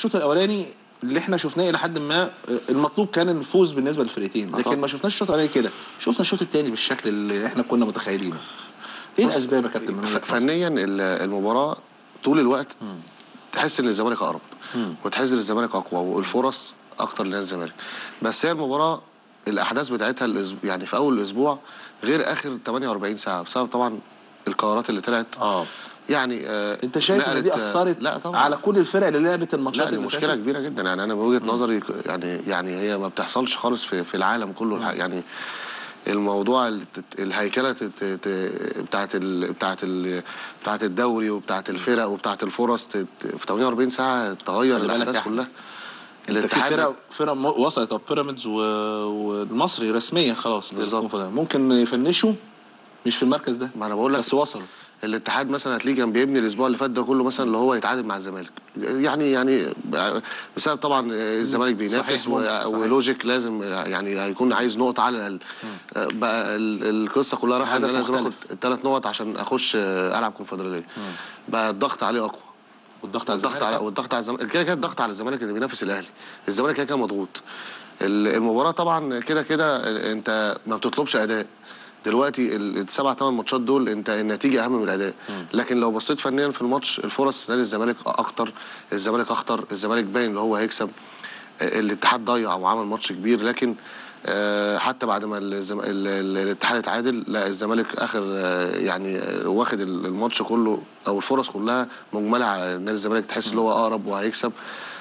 الشوط الاولاني اللي احنا شفناه الى حد ما آه، المطلوب كان الفوز بالنسبه للفرقتين لكن طبعا. ما شفناش الشوط الاولاني كده شفنا الشوط الثاني بالشكل اللي احنا كنا متخيلينه ايه بص، الاسباب يا كابتن من ف- وجهة نظرك؟ فنيا ال- المباراه طول الوقت تحس ان الزمالك اقرب وتحس ان الزمالك اقوى والفرص اكتر لنادي الزمالك بس هي المباراه الاحداث بتاعتها الأسبوع يعني في اول الاسبوع غير اخر 48 ساعه بسبب طبعا القرارات اللي طلعت اه يعني آه انت شايف ان نقلت، دي آه، اثرت لا طبعا على كل الفرق اللي لعبت الماتشات لا دي اللي مشكله فاتت؟ كبيره جدا يعني انا من وجهه نظري يعني يعني هي ما بتحصلش خالص في في العالم كله الح- يعني الموضوع ال- الهيكله ت- ت- ت- بتاعت ال بتاعت ال بتاعت الدوري وبتاعت الفرق وبتاعت الفرص ت- ت- في 48 ساعه تغير خلي بالك يا الاحداث أحمد. كلها انت في الاتحاد فرق فرق م- وصلت او بيراميدز و- والمصري رسميا خلاص بالظبط. للكونفدرالية. ممكن يفنشوا مش في المركز ده ما انا بقول لك بس وصلوا الاتحاد مثلا هتلاقيه كان بيبني الاسبوع اللي فات ده كله مثلا اللي هو يتعادل مع الزمالك يعني يعني بسبب طبعا الزمالك بينافس صحيح، ممكن، و- صحيح. ولوجيك لازم يعني هيكون عايز نقطه على الاقل بقى ال- القصه كلها رايحه ان هدف انا لازم اخد مختلف. الثلاث نقط عشان اخش العب كونفدراليه بقى الضغط عليه اقوى والضغط على الضغط على الزمالك والضغط على الزمالك كده كده الضغط على الزمالك اللي بينافس الاهلي الزمالك كده كده مضغوط ال- المباراه طبعا كده كده انت ما بتطلبش اداء دلوقتي ال- السبع ثمان ماتشات دول انت النتيجه اهم من الاداء لكن لو بصيت فنيا في الماتش الفرص نادي الزمالك اكتر الزمالك اخطر الزمالك باين اللي هو هيكسب الاتحاد ضيع وعمل ماتش كبير لكن آه، حتى بعد ما الزم... ال- ال- الاتحاد اتعادل لا الزمالك اخر آه، يعني آه، واخد ال- الماتش كله او الفرص كلها مجمله على نادي الزمالك تحس ان هو اقرب وهيكسب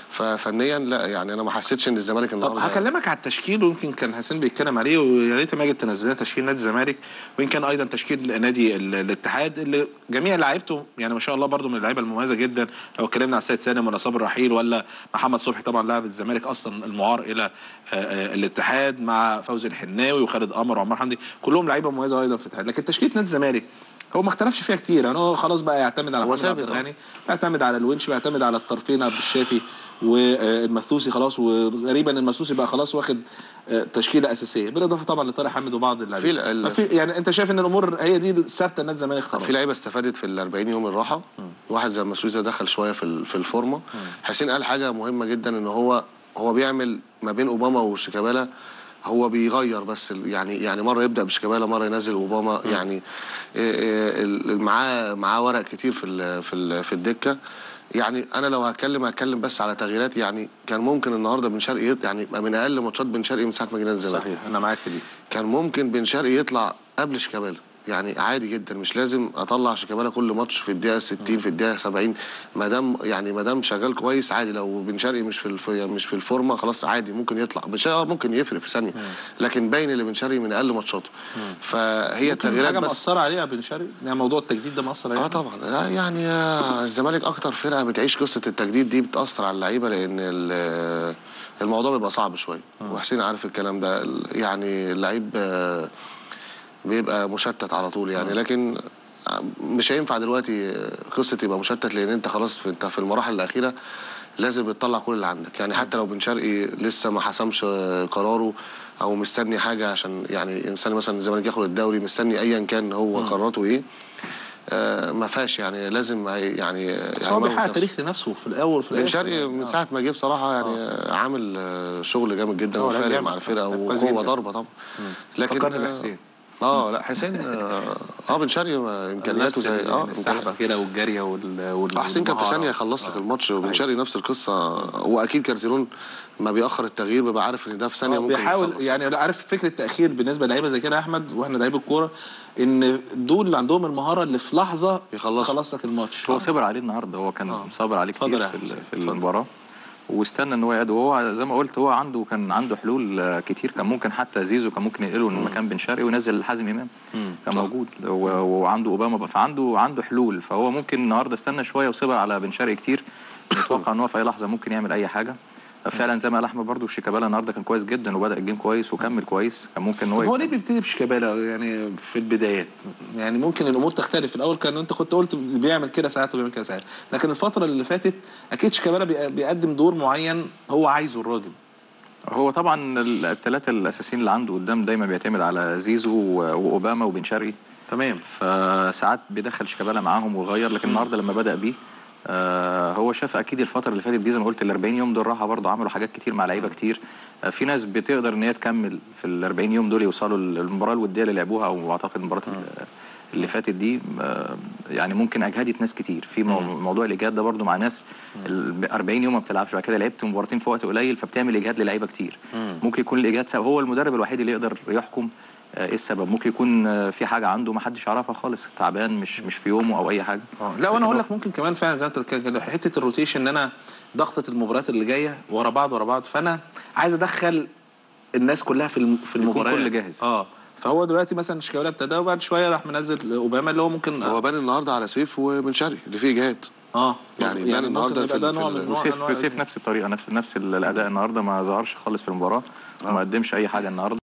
ففنيا لا يعني انا ما حسيتش ان الزمالك طب النهارده هكلمك على التشكيل ويمكن كان حسين بيتكلم عليه ويا ريت ماجد تنزل لنا تشكيل نادي الزمالك وان كان ايضا تشكيل نادي ال- الاتحاد اللي جميع لعيبته يعني ما شاء الله برضو من اللعيبه المميزه جدا لو اتكلمنا على السيد سالم ولا صابر رحيل ولا محمد صبحي طبعا لاعب الزمالك اصلا المعار الى آه، آه، الاتحاد مع فوزي الحناوي وخالد قمر وعمار حمدي كلهم لعيبه مميزه ايضا في الاتحاد لكن تشكيله نادي الزمالك هو ما اختلفش فيها كتير يعني هو خلاص بقى يعتمد على هو محمد عبد ثابت، آه. الغني بيعتمد على الونش بيعتمد على الطرفين عبد الشافي والمثوسي خلاص وغريبا المثوسي بقى خلاص واخد آه، تشكيله اساسيه بالاضافه طبعا لطارق حامد وبعض اللاعبين في ال- ما في يعني انت شايف ان الامور هي دي الثابته نادي الزمالك خلاص في لعيبه استفادت في ال 40 يوم الراحه واحد زي مسعود ده دخل شويه في ال- في الفورمه حسين قال حاجه مهمه جدا ان هو هو بيعمل ما بين اوباما وشيكابالا هو بيغير بس ال- يعني يعني مره يبدا بشيكابالا مره ينزل اوباما يعني إيه إيه ال- ال- معاه معاه ورق كتير في ال في ال في الدكه يعني انا لو هتكلم هتكلم بس على تغييرات يعني كان ممكن النهارده بن شرقي يط- يعني يبقى من اقل ماتشات بن شرقي من ساعه ما جينا الزمالك صحيح انا معاك في دي كان ممكن بن شرقي يطلع قبل شيكابالا يعني عادي جدا مش لازم اطلع شيكابالا كل ماتش في الدقيقه 60 في الدقيقه 70 ما دام يعني ما دام شغال كويس عادي لو بن شرقي مش في الف... مش في الفورمه خلاص عادي ممكن يطلع بن شرقي آه ممكن يفرق في ثانيه لكن باين اللي بن شرقي من اقل ماتشاته فهي ممكن التغييرات حاجه بس مأثره عليها بن شرقي يعني موضوع التجديد ده مأثر عليه اه طبعا لا يعني آه، الزمالك اكتر فرقه بتعيش قصه التجديد دي بتاثر على اللعيبه لان ال- الموضوع بيبقى صعب شويه وحسين عارف الكلام ده ال- يعني اللعيب آه، بيبقى مشتت على طول يعني لكن آه، مش هينفع دلوقتي آه، قصه يبقى مشتت لان انت خلاص في- انت في المراحل الاخيره لازم بتطلع كل اللي عندك يعني حتى لو بن شرقي لسه ما حسمش آه، قراره او مستني حاجه عشان يعني مستني مثلا الزمالك ياخد الدوري مستني ايا كان هو قراراته ايه آه، ما فيهاش يعني لازم هي- يعني بس هو يموت بيحقق نفسه. تاريخ لنفسه في الاول وفي بن الاخر شرقي من ساعه ما جه بصراحه يعني آه. عامل آه، شغل جامد جدا هو لعيب وفارق جامد. مع الفرقه لعيب كويس وقوه جدا. ضربه طبعا لكن فكرني آه، بحسين اه لا حسين اه آه، بن شرقي ما- امكانياته زي اه يعني السحبه كده والجاريه وال وال- آه، حسين كان في والمهارة. ثانيه يخلص لك آه. الماتش وبن صحيح. شرقي نفس القصه واكيد كارتيرون ما بيأخر التغيير بيبقى عارف ان ده في ثانيه آه، ممكن بيحاول يخلص. يعني عارف فكره التاخير بالنسبه للعيبه زي كده يا احمد واحنا لعيبه الكوره ان دول اللي عندهم المهاره اللي في لحظه يخلصوا. خلص لك الماتش هو صبر عليه النهارده هو كان آه. صابر عليه اتفضل كتير يا في, ال- حسين، في اتفضل. المباراه واستنى ان هو يعد وهو زي ما قلت هو عنده كان عنده حلول آه، كتير كان ممكن حتى زيزو كان ممكن ينقله من مكان بن شرقي وينزل حازم امام كان موجود و- وعنده اوباما بقى فعنده عنده حلول فهو ممكن النهارده استنى شويه وصبر على بن شرقي كتير متوقع ان هو في اي لحظه ممكن يعمل اي حاجه فعلا زي ما قال احمد برضو شيكابالا النهارده كان كويس جدا وبدا الجيم كويس وكمل كويس كان ممكن ان طب هو هو ليه بيبتدي بشيكابالا يعني في البدايات يعني ممكن الامور تختلف في الاول كان انت كنت قلت بيعمل كده ساعات وبيعمل كده ساعات لكن الفتره اللي فاتت اكيد شيكابالا بي- بيقدم دور معين هو عايزه الراجل هو طبعا الثلاثه الاساسيين اللي عنده قدام دايما بيعتمد على زيزو و- واوباما وبن شرقي تمام فساعات بيدخل شيكابالا معاهم ويغير لكن النهارده لما بدا بيه آه هو شاف اكيد الفتره اللي فاتت دي زي ما قلت ال 40 يوم دول راحه برضه عملوا حاجات كتير مع لعيبه كتير آه في ناس بتقدر ان هي تكمل في ال 40 يوم دول يوصلوا للمباراه الوديه اللي لعبوها او اعتقد المباراه ال- اللي فاتت دي آه، يعني ممكن اجهدت ناس كتير في مو- موضوع الاجهاد ده برضو مع ناس ال 40 يوم ما بتلعبش بعد كده لعبت مباراتين في وقت قليل فبتعمل اجهاد للعيبه كتير ممكن يكون الاجهاد سبب هو المدرب الوحيد اللي يقدر يحكم آه، ايه السبب ممكن يكون آه، في حاجه عنده ما حدش يعرفها خالص تعبان مش مش في يومه او اي حاجه اه لا وانا اقول لك ممكن كمان فعلا زي ما انت بتتكلم كده حته الروتيشن ان انا ضغطه المباريات اللي جايه ورا بعض ورا بعض فانا عايز ادخل الناس كلها في الم- في المباريات كل جاهز. اه فهو دلوقتي مثلا شيكابالا ابتدى وبعد شويه راح منزل اوباما اللي هو ممكن هو بان النهارده على سيف وبن شرقي اللي فيه اجهاد اه يعني مظبوط. بان النهارده ممكن في يبقى ال- ده في نوع ال- من نوع وسيف أنواع سيف نفس الطريقه نفس نفس الاداء النهارده ما ظهرش خالص في المباراه وما قدمش اي حاجه النهارده